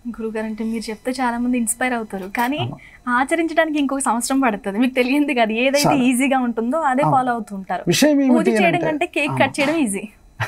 గురుగారు అంటే మీరు చెప్తే చాలా మంది ఇన్స్పైర్ అవుతారు కానీ ఆచరించడానికి ఇంకొక సంవత్సరం పడుతుంది మీకు తెలియంది కాదు ఏదైతే చాలా. ఈజీగా ఉంటుందో అదే అవును. ఫాలో అవుతూ ఉంటారు విషయం పూజ ఏమిటి అని చేయడం అంటే- కంటే కేక్ ఆమా. కట్ చేయడం ఈజీ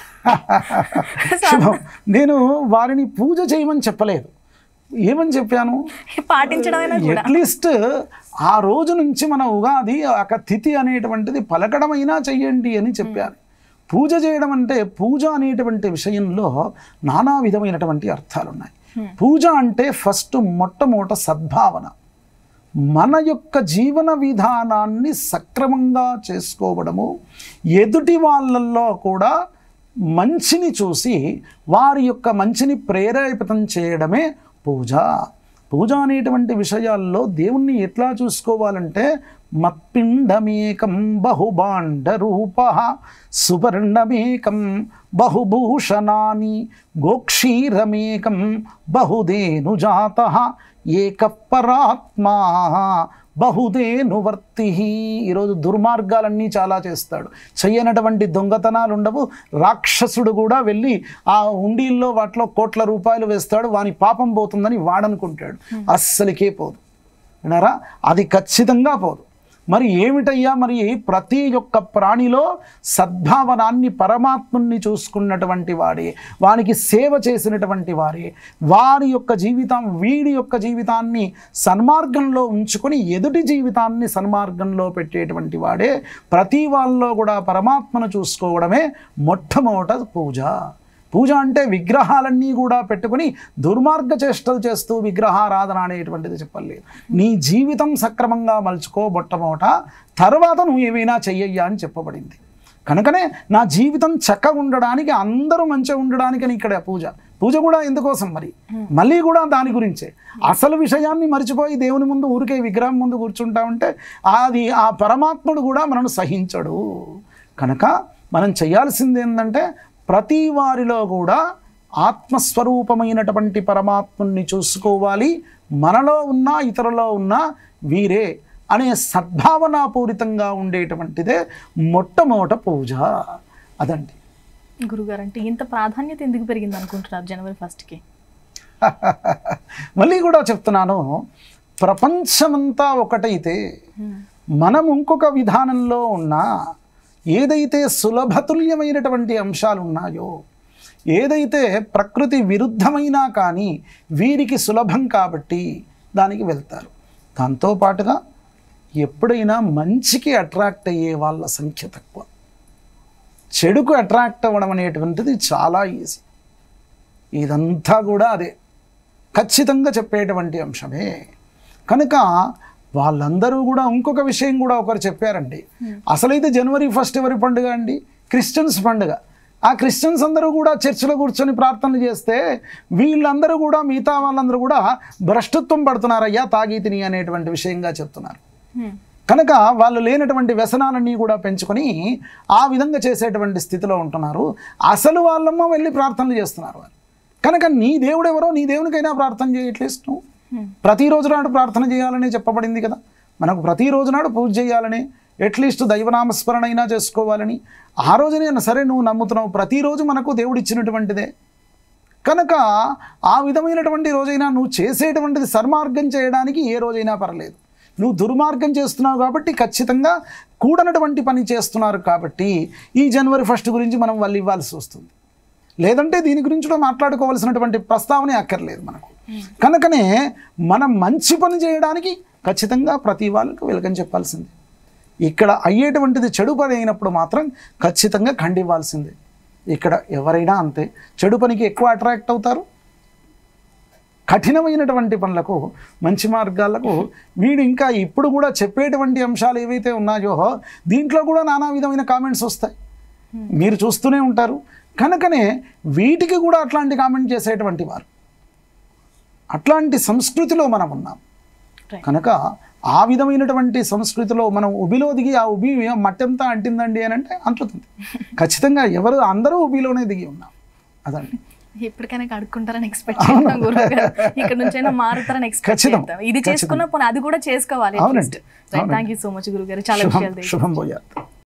శుభం నేను వారిని పూజ చేయమని చెప్పలేదు ఏమని చెప్పాను పాటించడమైనా కూడా అట్లీస్ట్ ఆ రోజు నుంచి మన ఉగాది ఒక తిథి అనేటువంటిది పలకడమైనా చెయ్యండి అని చెప్పాను పూజ చేయడం అంటే పూజ అనేటువంటి విషయంలో నానా విధమైనటువంటి అర్థాలు ఉన్నాయి పూజ అంటే ఫస్ట్ మొట్టమొదట సద్భావన మన యొక్క జీవన విధానాన్ని సక్రమంగా చేసుకోవడము ఎదుటి వాళ్ళల్లో కూడా మంచిని చూసి వారి యొక్క మంచిని ప్రేరేపితం చేయడమే పూజ పూజ అనేటువంటి విషయాల్లో దేవుణ్ణి ఎట్లా చూసుకోవాలంటే మత్పిండమేకం బహుబాండ రూప సువర్ణమేకం బహుభూషణాని గోక్షీరమేకం బహుదేనుజాత ఏక పరాత్మా బహుదేనువర్తి ఈరోజు దుర్మార్గాలన్నీ చాలా చేస్తాడు చెయ్యనటువంటి దొంగతనాలు ఉండవు రాక్షసుడు కూడా వెళ్ళి ఆ ఉండిల్లో వాటిలో కోట్ల రూపాయలు వేస్తాడు వాని పాపం పోతుందని వాడనుకుంటాడు అస్సలకే పోదు వినారా అది ఖచ్చితంగా పోదు మరి ఏమిటయ్యా మరి ప్రతి ఒక్క ప్రాణిలో సద్భావనాన్ని పరమాత్ముని చూసుకున్నటువంటి వాడే వానికి సేవ చేసినటువంటి వారే వారి యొక్క జీవితం వీడి యొక్క జీవితాన్ని సన్మార్గంలో ఉంచుకొని ఎదుటి జీవితాన్ని సన్మార్గంలో పెట్టేటువంటి వాడే ప్రతి వాళ్ళలో కూడా పరమాత్మను చూసుకోవడమే మొట్టమొదట పూజ పూజ అంటే విగ్రహాలన్నీ కూడా పెట్టుకుని దుర్మార్గ చేష్టలు చేస్తూ విగ్రహారాధన అనేటువంటిది చెప్పలేదు నీ జీవితం సక్రమంగా మలుచుకో మొట్టమొదట తర్వాత నువ్వు ఏమైనా చెయ్యయ్యా అని చెప్పబడింది కనుకనే నా జీవితం చక్కగా ఉండడానికి అందరూ మంచిగా ఉండడానికి ఇక్కడ పూజ పూజ కూడా ఎందుకోసం మరి మళ్ళీ కూడా దాని గురించే అసలు విషయాన్ని మర్చిపోయి దేవుని ముందు ఊరికే విగ్రహం ముందు కూర్చుంటా ఉంటే అది ఆ పరమాత్ముడు కూడా మనను సహించడు కనుక మనం చేయాల్సింది ఏంటంటే ప్రతి వారిలో కూడా ఆత్మస్వరూపమైనటువంటి పరమాత్ముని చూసుకోవాలి మనలో ఉన్న ఇతరులో ఉన్న వీరే అనే సద్భావనాపూరితంగా ఉండేటువంటిదే మొట్టమొదట పూజ అదండి గురుగారు అంటే ఇంత ప్రాధాన్యత ఎందుకు పెరిగింది అనుకుంటున్నారు జనవరి ఫస్ట్ కి మళ్ళీ కూడా చెప్తున్నాను ప్రపంచమంతా ఒకటైతే మనం ఇంకొక విధానంలో ఉన్న ఏదైతే సులభతుల్యమైనటువంటి అంశాలు ఉన్నాయో ఏదైతే ప్రకృతి విరుద్ధమైనా కానీ వీరికి సులభం కాబట్టి దానికి వెళ్తారు దాంతోపాటుగా ఎప్పుడైనా మంచికి అట్రాక్ట్ అయ్యే వాళ్ళ సంఖ్య తక్కువ చెడుకు అట్రాక్ట్ అవ్వడం అనేటువంటిది చాలా ఈజీ ఇదంతా కూడా అదే ఖచ్చితంగా చెప్పేటువంటి అంశమే కనుక వాళ్ళందరూ కూడా ఇంకొక విషయం కూడా ఒకరు చెప్పారండి అసలైతే జనవరి ఫస్ట్ ఎవరి పండుగ అండి క్రిస్టియన్స్ పండుగ ఆ క్రిస్టియన్స్ అందరూ కూడా చర్చిలో కూర్చొని ప్రార్థనలు చేస్తే వీళ్ళందరూ కూడా మిగతా వాళ్ళందరూ కూడా భ్రష్టత్వం పడుతున్నారయ్యా తాగి తిని అనేటువంటి విషయంగా చెప్తున్నారు కనుక వాళ్ళు లేనటువంటి వ్యసనాలన్నీ కూడా పెంచుకొని ఆ విధంగా చేసేటువంటి స్థితిలో ఉంటున్నారు అసలు వాళ్ళమ్మ వెళ్ళి ప్రార్థనలు చేస్తున్నారు వాళ్ళు కనుక నీ దేవుడు ఎవరో నీ దేవునికైనా ప్రార్థన చేయట్లేస్ట్ నువ్వు ప్రతిరోజు నాడు ప్రార్థన చేయాలని చెప్పబడింది కదా మనకు ప్రతిరోజు నాడు పూజ చేయాలని అట్లీస్ట్ దైవనామస్మరణ అయినా చేసుకోవాలని ఆ రోజునే సరే నువ్వు నమ్ముతున్నావు ప్రతిరోజు మనకు దేవుడు ఇచ్చినటువంటిదే కనుక ఆ విధమైనటువంటి రోజైనా నువ్వు చేసేటువంటిది సన్మార్గం చేయడానికి ఏ రోజైనా పర్లేదు నువ్వు దుర్మార్గం చేస్తున్నావు కాబట్టి ఖచ్చితంగా కూడనటువంటి పని చేస్తున్నారు కాబట్టి ఈ జనవరి ఫస్ట్ గురించి మనం వాళ్ళు ఇవ్వాల్సి వస్తుంది లేదంటే దీని గురించి కూడా మాట్లాడుకోవాల్సినటువంటి ప్రస్తావనే అక్కర్లేదు మనకు కనుకనే మనం మంచి పని చేయడానికి ఖచ్చితంగా ప్రతి వాళ్ళకి వెల్కమ్ చెప్పాల్సిందే ఇక్కడ అయ్యేటువంటిది చెడు పని అయినప్పుడు మాత్రం ఖచ్చితంగా ఖండివ్వాల్సిందే ఇక్కడ ఎవరైనా అంతే చెడు పనికి ఎక్కువ అట్రాక్ట్ అవుతారు కఠినమైనటువంటి పనులకు మంచి మార్గాలకు వీడు ఇంకా ఇప్పుడు కూడా చెప్పేటువంటి అంశాలు ఏవైతే ఉన్నాయో దీంట్లో కూడా నానా విధమైన కామెంట్స్ వస్తాయి మీరు చూస్తూనే ఉంటారు కనుకనే వీటికి కూడా అట్లాంటి కామెంట్ చేసేటువంటి వారు అట్లాంటి సంస్కృతిలో మనం ఉన్నాం Right. కనుక ఆ విధమైనటువంటి సంస్కృతిలో మనం ఉబిలో దిగి ఆ ఉబి మట్టంతా అంటిందండి అని అంటే అంటుతుంది ఖచ్చితంగా ఎవరు అందరూ ఉబిలోనే దిగి ఉన్నాం అదండి ఎప్పటికైనా కడుక్కుంటారని ఎక్స్పెక్ట్ చేస్తాం గురుగారు ఇక్కడ నుంచైనా మారుతారని ఎక్స్పెక్ట్ ఖచ్చితం. చేస్తాం ఇది చేసుకున్న పోనీ అది కూడా చేసుకోవాలి అవునండి. థ్యాంక్ యూ సో మచ్ గురుగారు చాలా శుభం విషయాలు తెలియజేశారు. శుభం పోయారు